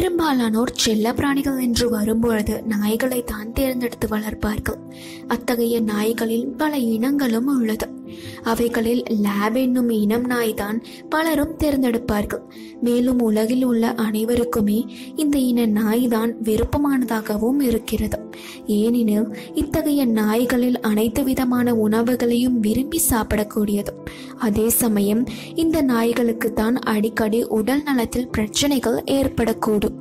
பெரும்பாலானோர் செல்ல பிராணிகள் என்று வரும்பொழுது நாய்களை தான் தேர்ந்தெடுத்து வளர்ப்பார்கள் அத்தகைய நாய்களில் பல இனங்களும் உள்ளது அவைகளில் லேப் என்னும் இனம் நாய்தான் பலரும் தேர்ந்தெடுப்பார்கள் மேலும் உலகில் உள்ள அனைவருக்குமே இந்த இன நாய்தான் விருப்பமானதாகவும் இருக்கிறது ஏனெனில் இத்தகைய நாய்களில் அனைத்து விதமான உணவுகளையும் விரும்பி சாப்பிடக்கூடியது அதே சமயம் இந்த நாய்களுக்கு தான் அடிக்கடி உடல் நலத்தில் பிரச்சனைகள் ஏற்படக்கூடும்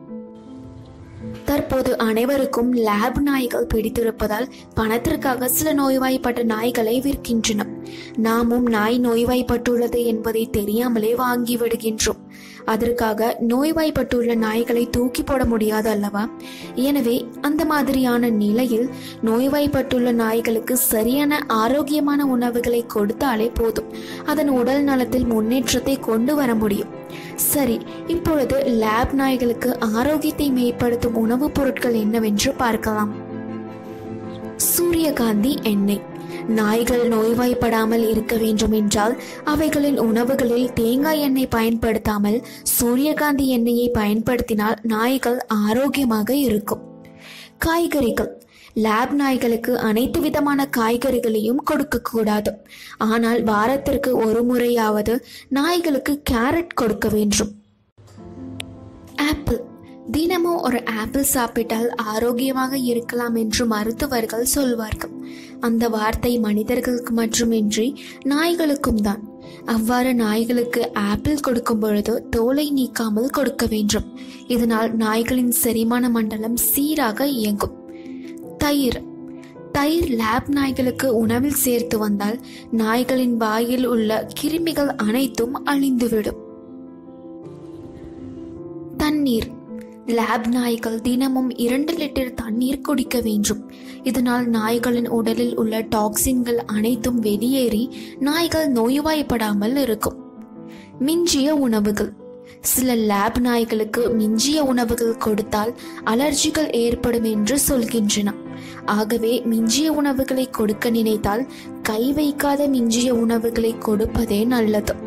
தற்போது அனைவருக்கும் லேப் நாய்கள் பிடித்திருப்பதால் பணத்திற்காக சில நோய்வாய்ப்பட்ட நாய்களை விற்கின்றன நாமும் நாய் நோய்வாய்ப்பட்டுள்ளது என்பதை தெரியாமலே வாங்கி விடுகின்றோம் அதற்காக நோய்வாய்ப்பட்டுள்ள நாய்களை தூக்கி போட முடியாது அல்லவா எனவே அந்த மாதிரியான நிலையில் நோய்வாய்ப்பட்டுள்ள நாய்களுக்கு சரியான ஆரோக்கியமான உணவுகளை கொடுத்தாலே போதும் அதன் உடல் நலத்தில் முன்னேற்றத்தை கொண்டு வர முடியும் சரி இப்பொழுது லேப் நாய்களுக்கு ஆரோக்கியத்தை மேம்படுத்தும் உணவுப் பொருட்கள் என்னவென்று பார்க்கலாம் சூரியகாந்தி எண்ணெய் நாய்கள் நோய்வாய்ப்படாமல் இருக்க வேண்டும் என்றால் அவைகளின் உணவுகளில் தேங்காய் எண்ணெய் பயன்படுத்தாமல் சூரியகாந்தி எண்ணெயை பயன்படுத்தினால் நாய்கள் ஆரோக்கியமாக இருக்கும் காய்கறிகள் லேப் நாய்களுக்கு அனைத்து விதமான காய்கறிகளையும் கொடுக்கக்கூடாது ஆனால் வாரத்திற்கு ஒரு முறையாவது நாய்களுக்கு கேரட் கொடுக்க வேண்டும் ஆப்பிள் தினமும் ஒரு ஆப்பிள் சாப்பிட்டால் ஆரோக்கியமாக இருக்கலாம் என்று மருத்துவர்கள் சொல்வார்கள் அந்த வார்த்தை மனிதர்களுக்கு மட்டுமின்றி நாய்களுக்கும் தான் அவ்வாறு நாய்களுக்கு ஆப்பிள் கொடுக்கும் பொழுது தோலை நீக்காமல் கொடுக்க வேண்டும் இதனால் நாய்களின் செரிமான மண்டலம் சீராக இயங்கும் தயிர் தயிர் லேப் நாய்களுக்கு உணவில் சேர்த்து வந்தால் நாய்களின் வாயில் உள்ள கிருமிகள் அனைத்தும் அழிந்துவிடும் தண்ணீர் லேப் நாய்கள் தினமும் இரண்டு லிட்டர் தண்ணீர் குடிக்க வேண்டும் இதனால் நாய்களின் உடலில் உள்ள டாக்ஸின்கள் அனைத்தும் வெளியேறி நாய்கள் நோய்வாய்ப்படாமல் இருக்கும் மிஞ்சிய உணவுகள் சில லேப் நாய்களுக்கு மிஞ்சிய உணவுகள் கொடுத்தால் அலர்ஜிகள் ஏற்படும் என்று சொல்கின்றன ஆகவே மிஞ்சிய உணவுகளை கொடுக்க நினைத்தால் கை வைக்காத மிஞ்சிய உணவுகளை கொடுப்பதே நல்லது